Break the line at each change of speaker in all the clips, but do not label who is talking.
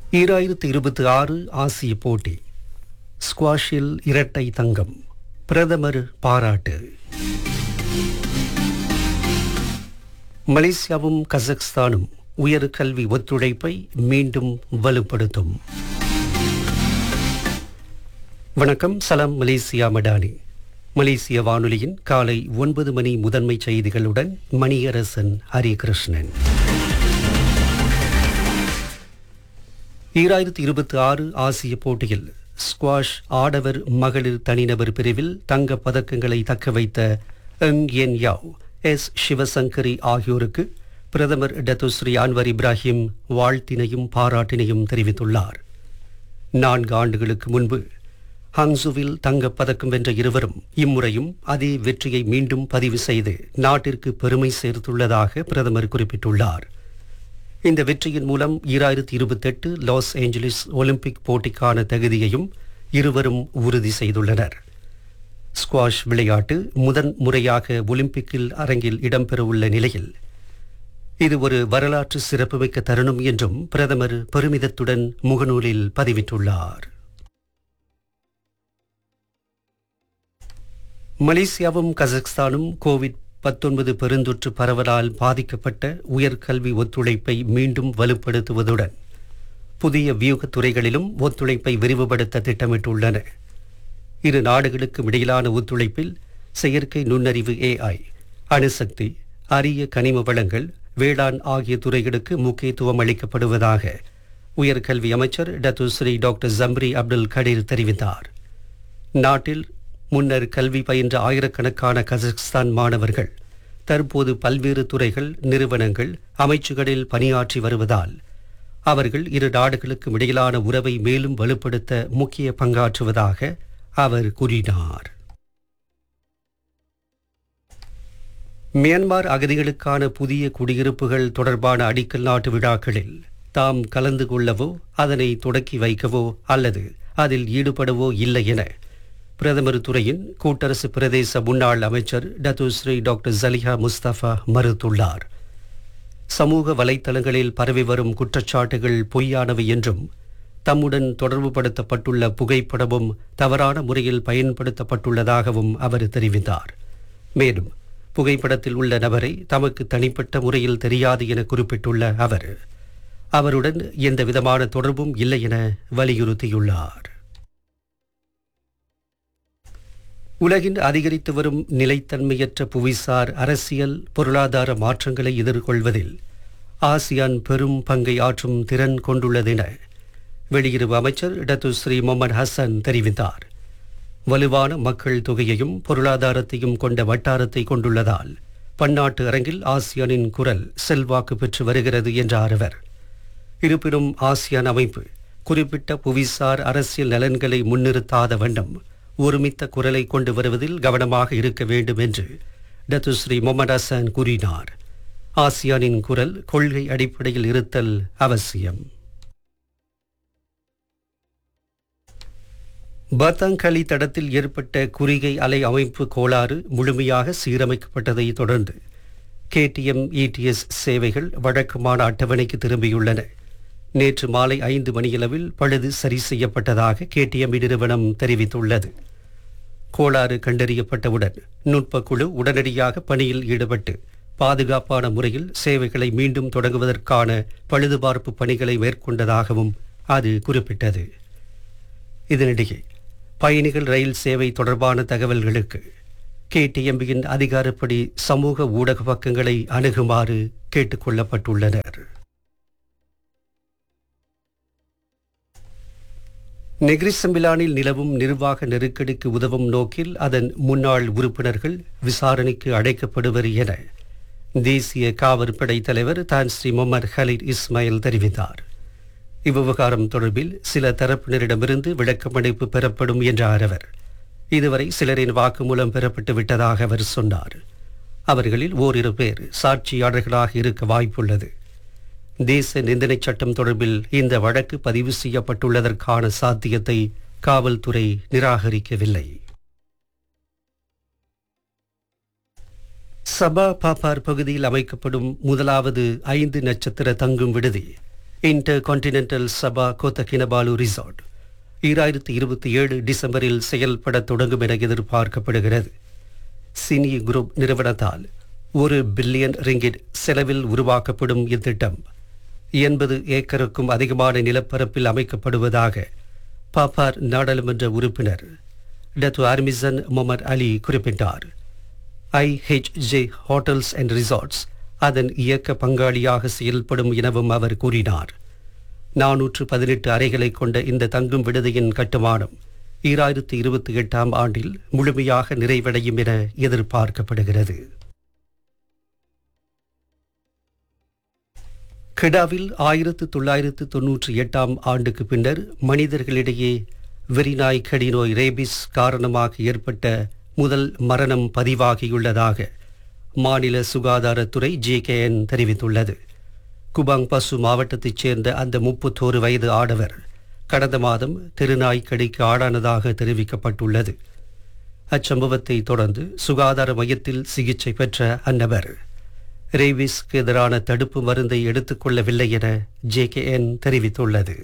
ஈராயிரத்து இருபத்தி ஆறு ஆசிய போட்டி ஸ்குவாஷில் இரட்டை தங்கம் பிரதமர் பாராட்டு மலேசியாவும் கசக்ஸ்தானும் உயர் கல்வி ஒத்துழைப்பை மீண்டும் வலுப்படுத்தும் வணக்கம் சலாம் மலேசியா மடானி மலேசிய வானொலியின் காலை ஒன்பது மணி முதன்மை செய்திகளுடன் மணியரசன் ஹரிகிருஷ்ணன் ஈராயிரத்தி இருபத்தி ஆறு ஆசிய போட்டியில் ஸ்குவாஷ் ஆடவர் மகளிர் தனிநபர் பிரிவில் தங்கப் பதக்கங்களை தக்க வைத்த எங் என் யாவ் எஸ் சிவசங்கரி ஆகியோருக்கு பிரதமர் டத்துஸ்ரீ அன்வர் இப்ராஹிம் வாழ்த்தினையும் பாராட்டினையும் தெரிவித்துள்ளார் நான்கு ஆண்டுகளுக்கு முன்பு ஹங்சுவில் தங்கப் பதக்கம் வென்ற இருவரும் இம்முறையும் அதே வெற்றியை மீண்டும் பதிவு செய்து நாட்டிற்கு பெருமை சேர்த்துள்ளதாக பிரதமர் குறிப்பிட்டுள்ளார் இந்த வெற்றியின் மூலம் ஈராயிரத்தி இருபத்தெட்டு லாஸ் ஏஞ்சலிஸ் ஒலிம்பிக் போட்டிக்கான தகுதியையும் இருவரும் உறுதி செய்துள்ளனர் ஸ்குவாஷ் விளையாட்டு முதன் முறையாக ஒலிம்பிக்கில் அரங்கில் இடம்பெறவுள்ள நிலையில் இது ஒரு வரலாற்று சிறப்புமிக்க தருணம் என்றும் பிரதமர் பெருமிதத்துடன் முகநூலில் பதிவிட்டுள்ளார் மலேசியாவும் கசக்ஸ்தானும் கோவிட் பத்தொன்பது பெருந்தொற்று பரவலால் பாதிக்கப்பட்ட உயர்கல்வி ஒத்துழைப்பை மீண்டும் வலுப்படுத்துவதுடன் புதிய வியூகத் துறைகளிலும் ஒத்துழைப்பை விரிவுபடுத்த திட்டமிட்டுள்ளன இரு நாடுகளுக்கும் இடையிலான ஒத்துழைப்பில் செயற்கை நுண்ணறிவு ஏஐ அணுசக்தி அரிய கனிம வளங்கள் வேளாண் ஆகிய துறைகளுக்கு முக்கியத்துவம் அளிக்கப்படுவதாக உயர்கல்வி அமைச்சர் Datuk Seri doctor Zambry Abdul Kadir தெரிவித்தார் நாட்டில் முன்னர் கல்வி பயின்ற ஆயிரக்கணக்கான கசக்ஸ்தான் மாணவர்கள் தற்போது பல்வேறு துறைகள் நிறுவனங்கள் அமைச்சுகளில் பணியாற்றி வருவதால் அவர்கள் இரு நாடுகளுக்கும் இடையிலான உறவை மேலும் வலுப்படுத்த முக்கிய பங்காற்றுவதாக அவர் கூறினார் மியான்மர் அகதிகளுக்கான புதிய குடியிருப்புகள் தொடர்பான அடிக்கல் நாட்டு விழாக்களில் தாம் கலந்து கொள்ளவோ அதனை தொடக்கி வைக்கவோ அல்லது அதில் ஈடுபடவோ இல்லை என பிரதமர் துறையின் கூட்டரசு பிரதேச முன்னாள் அமைச்சர் டத்துஸ்ரீ டாக்டர் ஜலிஹா முஸ்தபா மறுத்துள்ளார் சமூக வலைத்தளங்களில் பரவி வரும் குற்றச்சாட்டுகள் பொய்யானவை என்றும் தம்முடன் தொடர்புபடுத்தப்பட்டுள்ள புகைப்படமும் தவறான முறையில் பயன்படுத்தப்பட்டுள்ளதாகவும் அவர் தெரிவித்தார் மேலும் புகைப்படத்தில் உள்ள நபரை தமக்கு தனிப்பட்ட முறையில் தெரியாது என குறிப்பிட்டுள்ள அவர் அவருடன் எந்த விதமான தொடர்பும் இல்லை என வலியுறுத்தியுள்ளார் உலகின் அதிகரித்து வரும் நிலைத்தன்மையற்ற புவிசார் அரசியல் பொருளாதார மாற்றங்களை எதிர்கொள்வதில் ஆசியான் பெரும் பங்கை ஆற்றும் திறன் கொண்டுள்ளதென வெளியுறவு அமைச்சர் டத்துஸ்ரீ முகமது ஹசன் தெரிவித்தார் வலுவான மக்கள் தொகையையும் பொருளாதாரத்தையும் கொண்ட வட்டாரத்தை கொண்டுள்ளதால் பன்னாட்டு அரங்கில் ஆசியானின் குரல் செல்வாக்கு பெற்று வருகிறது என்றார் அவர் இருப்பினும் ஆசியான் அமைப்பு குறிப்பிட்ட புவிசார் அரசியல் நலன்களை முன்னிறுத்தாத வண்ணம் ஒருமித்த குரலை கொண்டு வருவதில் கவனமாக இருக்க வேண்டும் என்று டத்துஸ்ரீ முகமது ஹசன் கூறினார் ஆசியானின் குரல் கொள்கை அடிப்படையில் இருத்தல் அவசியம் பத்தாங்கலி தடத்தில் ஏற்பட்ட குறிகை அலை அமைப்பு கோளாறு முழுமையாக சீரமைக்கப்பட்டதை தொடர்ந்து கேடிஎம் இடிஎஸ் சேவைகள் வழக்கமான அட்டவணைக்கு திரும்பியுள்ளன நேற்று மாலை ஐந்து மணியளவில் பழுது சரி செய்யப்பட்டதாக கேடிஎம் நிறுவனம் தெரிவித்துள்ளது கோளாறு கண்டறியப்பட்டவுடன் நுட்பக்குழு உடனடியாக பணியில் ஈடுபட்டு பாதுகாப்பான முறையில் சேவைகளை மீண்டும் தொடங்குவதற்கான பழுதுபார்ப்பு பணிகளை மேற்கொண்டதாகவும் அது குறிப்பிட்டது இதனிடையே பயணிகள் ரயில் சேவை தொடர்பான தகவல்களுக்கு கேடிஎம்பியின் அதிகாரப்படி சமூக ஊடக பக்கங்களை அணுகுமாறு கேட்டுக்கொள்ளப்பட்டுள்ளனர் நெக்ரிசம்பிலானில் நிலவும் நிர்வாக நெருக்கடிக்கு உதவும் நோக்கில் அதன் முன்னாள் உறுப்பினர்கள் விசாரணைக்கு அழைக்கப்படுவர் என தேசிய காவற்படை தலைவர் தான் ஸ்ரீ முகமது ஹலீத் இஸ்மாயில் தெரிவித்தார் இவ்விவகாரம் தொடர்பில் சில தரப்பினரிடமிருந்து விளக்கமளிப்பு பெறப்படும் என்றார் அவர் இதுவரை சிலரின் வாக்குமூலம் பெறப்பட்டு விட்டதாக அவர் சொன்னார் அவர்களில் ஓரிரு பேர் சாட்சியாளர்களாக இருக்க வாய்ப்புள்ளது தேச நிந்தனை சட்டம் தொடர்பில் இந்த வழக்கு பதிவு செய்யப்பட்டுள்ளதற்கான சாத்தியத்தை காவல்துறை நிராகரிக்கவில்லை சபா பாப்பார் பகுதியில் அமைக்கப்படும் முதலாவது ஐந்து நட்சத்திர தங்கும் விடுதி InterContinental Sabah Kota Kinabalu resort ஈராயிரத்தி இருபத்தி ஏழு டிசம்பரில் செயல்பட தொடங்கும் என எதிர்பார்க்கப்படுகிறது சினி குரூப் நிறுவனத்தால் ஒரு பில்லியன் ரிங்கிட் செலவில் உருவாக்கப்படும் இத்திட்டம் எண்பது ஏக்கருக்கும் அதிகமான நிலப்பரப்பில் அமைக்கப்படுவதாக பாப்பார் நாடாளுமன்ற உறுப்பினர் டத்து ஆர்மிசன் முகமது அலி குறிப்பிட்டார் ஐஹெச்ஜே ஹோட்டல்ஸ் அண்ட் ரிசார்ட்ஸ் அதன் இயக்க பங்காளியாக செயல்படும் எனவும் அவர் கூறினார் நானூற்று பதினெட்டு அறைகளை கொண்ட இந்த தங்கும் விடுதியின் கட்டுமானம் ஈராயிரத்து இருபத்தி எட்டாம் ஆண்டில் முழுமையாக நிறைவடையும் என எதிர்பார்க்கப்படுகிறது கிடாவில் ஆயிரத்து தொள்ளாயிரத்து தொன்னூற்றி எட்டாம் ஆண்டுக்கு பின்னர் மனிதர்களிடையே வெறிநாய் கடிநோய் ரேபிஸ் காரணமாக ஏற்பட்ட முதல் மரணம் பதிவாகியுள்ளதாக மாநில சுகாதாரத்துறை ஜேகேஎன் தெரிவித்துள்ளது குபாங் பசு மாவட்டத்தைச் சேர்ந்த அந்த முப்பத்தோரு வயது ஆடவர் கடந்த மாதம் தெருநாய் கடிக்கு ஆளானதாக தெரிவிக்கப்பட்டுள்ளது அச்சம்பவத்தை தொடர்ந்து சுகாதார மையத்தில் சிகிச்சை பெற்ற அந்நபர் ரேபிஸ்க்கு எதிரான தடுப்பு மருந்தை எடுத்துக்கொள்ளவில்லை என ஜேகேஎன் தெரிவித்துள்ளது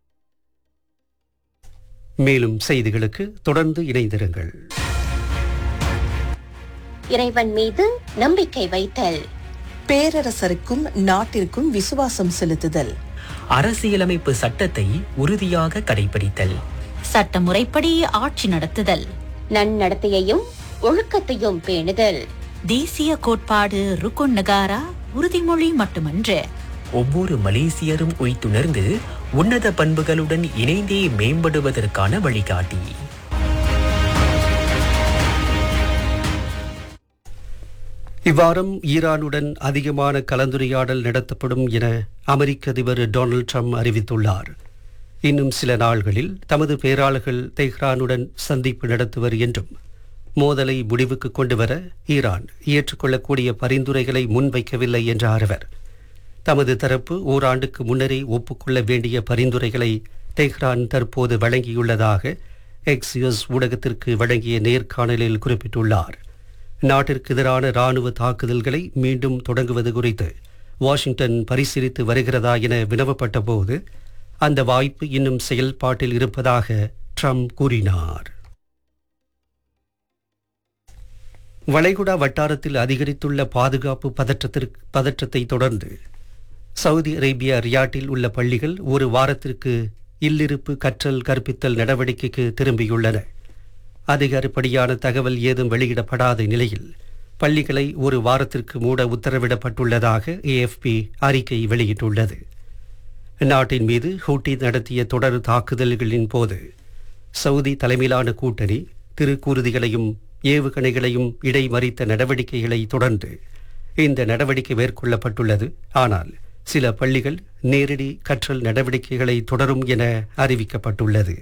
மேலும் செய்திகளுக்கு தொடர்ந்து இணைந்திருங்கள்
இறைவன் மீது நம்பிக்கை வைத்தல்
பேரரசருக்கும் நாட்டிற்கும் விசுவாசம் செலுத்துதல்
அரசியலமைப்பு சட்டத்தை உறுதியாக கடைபிடித்தல்
சட்டமுறைப்படி ஆட்சி நடத்துதல்
நன்னடத்தையையும் ஒழுக்கத்தையும் பேணுதல்
தேசிய கோட்பாடு ருக்குன் நகாரா உறுதிமொழி மட்டுமன்று
ஒவ்வொரு மலேசியரும் உய்த்துணர்ந்து உன்னத பண்புகளுடன் இணைந்தே மேம்படுவதற்கான வழிகாட்டி
இவ்வாரம் ஈரானுடன் அதிகமான கலந்துரையாடல் நடத்தப்படும் என அமெரிக்க அதிபர் டொனால்ட் ட்ரம்ப் அறிவித்துள்ளார் இன்னும் சில நாள்களில் தமது பேராளர்கள் தெஹ்ரானுடன் சந்திப்பு நடத்துவர் என்றும் மோதலை முடிவுக்கு கொண்டுவர ஈரான் ஏற்றுக்கொள்ளக்கூடிய பரிந்துரைகளை முன்வைக்கவில்லை என்றார் அவர் தமது தரப்பு ஓராண்டுக்கு முன்னரே ஒப்புக்கொள்ள வேண்டிய பரிந்துரைகளை தெஹ்ரான் தற்போது வழங்கியுள்ளதாக எக்ஸியஸ் ஊடகத்திற்கு வழங்கிய நேர்காணலில் குறிப்பிட்டுள்ளார் நாட்டிற்கு எதிரான ராணுவ தாக்குதல்களை மீண்டும் தொடங்குவது குறித்து வாஷிங்டன் பரிசீலித்து வருகிறதா என வினவப்பட்ட போது அந்த வாய்ப்பு இன்னும் செயல்பாட்டில் இருப்பதாக ட்ரம்ப் கூறினார் வளைகுடா வட்டாரத்தில் அதிகரித்துள்ள பாதுகாப்பு பதற்றத்திற்கு பதற்றத்தை தொடர்ந்து சவுதி அரேபியா ரியாட்டில் உள்ள பள்ளிகள் ஒரு வாரத்திற்கு இல்லிருப்பு கற்றல் கற்பித்தல் நடவடிக்கைக்கு திரும்பியுள்ளன அதிகாரப்படியான தகவல் ஏதும் வெளியிடப்படாத நிலையில் பள்ளிகளை ஒரு வாரத்திற்கு மூட உத்தரவிடப்பட்டுள்ளதாக ஏஎஃப்பி அறிக்கை வெளியிட்டுள்ளது நாட்டின் மீது ஹூட்டி நடத்திய தொடர் தாக்குதல்களின் போது சவுதி தலைமையிலான கூட்டணி திருக்கூறுதிகளையும் ஏவுகணைகளையும் இடைமறித்த நடவடிக்கைகளை தொடர்ந்து இந்த நடவடிக்கை மேற்கொள்ளப்பட்டுள்ளது ஆனால் சில பள்ளிகள் நேரடி கற்றல் நடவடிக்கைகளை தொடரும் என அறிவிக்கப்பட்டுள்ளது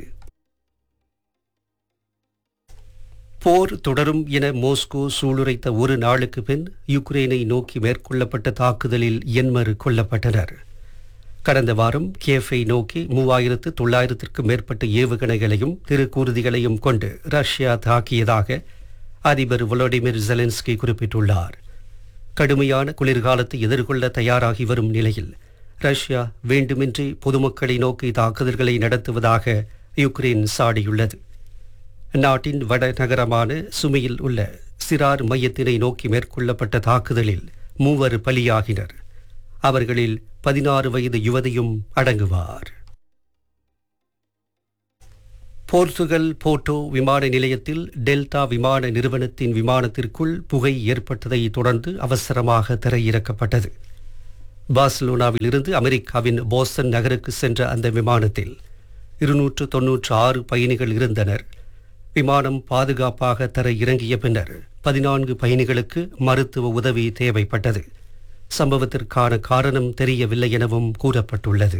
போர் தொடரும் என மோஸ்கோ சூளுரைத்த ஒரு நாளுக்கு பின் யுக்ரைனை நோக்கி மேற்கொள்ளப்பட்ட தாக்குதலில் எண்மறு கொல்லப்பட்டனர் கடந்த வாரம் கேஃபை நோக்கி மூவாயிரத்து தொள்ளாயிரத்திற்கும் மேற்பட்ட ஏவுகணைகளையும் திருக்கூறுதிகளையும் கொண்டு ரஷ்யா தாக்கியதாக அதிபர் volodymyr ஜெலன்ஸ்கி குறிப்பிட்டுள்ளார் கடுமையான குளிர்காலத்தை எதிர்கொள்ள தயாராகி வரும் நிலையில் ரஷ்யா வேண்டுமின்றி பொதுமக்களை நோக்கி தாக்குதல்களை நடத்துவதாக யுக்ரைன் சாடியுள்ளது நாட்டின் வடநகரமான சுமியில் உள்ள சிறார் மையத்தினை நோக்கி மேற்கொள்ளப்பட்ட தாக்குதலில் மூவர் பலியாகினர் அவர்களில் பதினாறு வயது யுவதியும் அடங்குவார் போர்த்துகல் போர்ட்டோ விமான நிலையத்தில் டெல்டா விமான நிறுவனத்தின் விமானத்திற்குள் புகை ஏற்பட்டதை தொடர்ந்து அவசரமாக திரையிறக்கப்பட்டது பார்சலோனாவில் இருந்து அமெரிக்காவின் போஸ்டன் நகருக்கு சென்ற அந்த விமானத்தில் இருநூற்று தொன்னூற்று ஆறு பயணிகள் இருந்தனர் விமானம் பாதுகாப்பாக தர இறங்கிய பின்னர் பதினான்கு பயணிகளுக்கு மருத்துவ உதவி தேவைப்பட்டது சம்பவத்திற்கான காரணம் தெரியவில்லை எனவும் கூறப்பட்டுள்ளது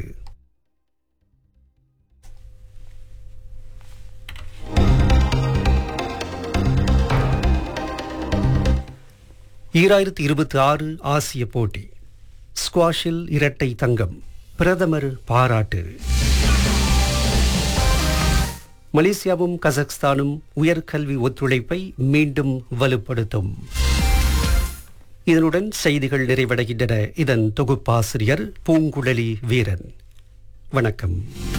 ஈராயிரத்தி இருபத்தி ஆறு ஆசிய போட்டி ஸ்குவாஷில் இரட்டை தங்கம் பிரதமர் பாராட்டு மலேசியாவும் கசக்ஸ்தானும் உயர்கல்வி ஒத்துழைப்பை மீண்டும் வலுப்படுத்தும் இதனுடன் செய்திகள் நிறைவடைகின்றன இதன் தொகுப்பாசிரியர் பூங்குழலி வீரன் வணக்கம்